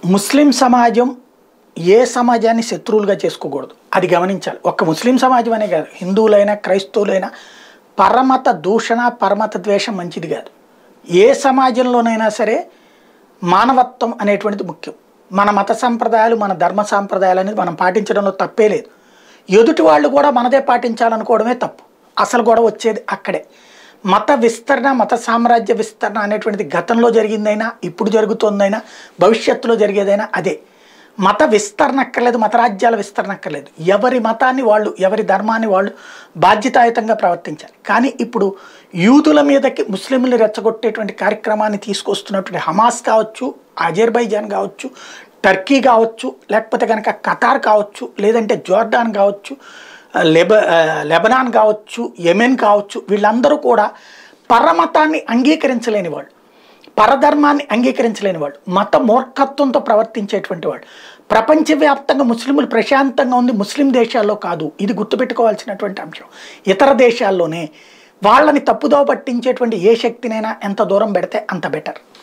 ముస్లిం సమాజం ఏ సమాజాన్ని శత్రువులుగా చేసుకోకూడదు అది గమనించాలి ఒక్క ముస్లిం సమాజం అనే కాదు హిందువులైనా క్రైస్తవులైనా పరమత దూషణ పరమత ద్వేషం మంచిది కాదు ఏ సమాజంలోనైనా సరే మానవత్వం అనేటువంటిది ముఖ్యం మన మత సంప్రదాయాలు మన ధర్మ సాంప్రదాయాలు అనేది మనం పాటించడంలో తప్పే లేదు ఎదుటి వాళ్ళు కూడా మనదే పాటించాలనుకోవడమే తప్పు అసలు గొడవ వచ్చేది అక్కడే మత విస్తరణ మత సామ్రాజ్య విస్తరణ అనేటువంటిది గతంలో జరిగిందైనా ఇప్పుడు జరుగుతోందైనా భవిష్యత్తులో జరిగేదైనా అదే మత విస్తరణ అక్కర్లేదు మత రాజ్యాల విస్తరణ అక్కర్లేదు ఎవరి మతాన్ని వాళ్ళు ఎవరి ధర్మాన్ని వాళ్ళు బాధ్యతాయుతంగా ప్రవర్తించాలి కానీ ఇప్పుడు యూదుల మీదకి ముస్లింలు రెచ్చగొట్టేటువంటి కార్యక్రమాన్ని తీసుకొస్తున్నటువంటి హమాస్ కావచ్చు అజర్బైజాన్ కావచ్చు టర్కీ కావచ్చు లేకపోతే కనుక ఖతార్ కావచ్చు లేదంటే జోర్డాన్ కావచ్చు లెబ ఆ, లెబనాన్ కావచ్చు యెమెన్ కావచ్చు వీళ్ళందరూ కూడా పరమతాన్ని అంగీకరించలేని వాళ్ళు పరధర్మాన్ని అంగీకరించలేని వాళ్ళు మత మూర్ఖత్వంతో ప్రవర్తించేటువంటి వాళ్ళు ప్రపంచవ్యాప్తంగా ముస్లింలు ప్రశాంతంగా ఉంది ముస్లిం దేశాల్లో కాదు ఇది గుర్తుపెట్టుకోవాల్సినటువంటి అంశం ఇతర దేశాల్లోనే వాళ్ళని తప్పుదోవ పట్టించేటువంటి ఏ శక్తినైనా ఎంత దూరం పెడితే అంత బెటర్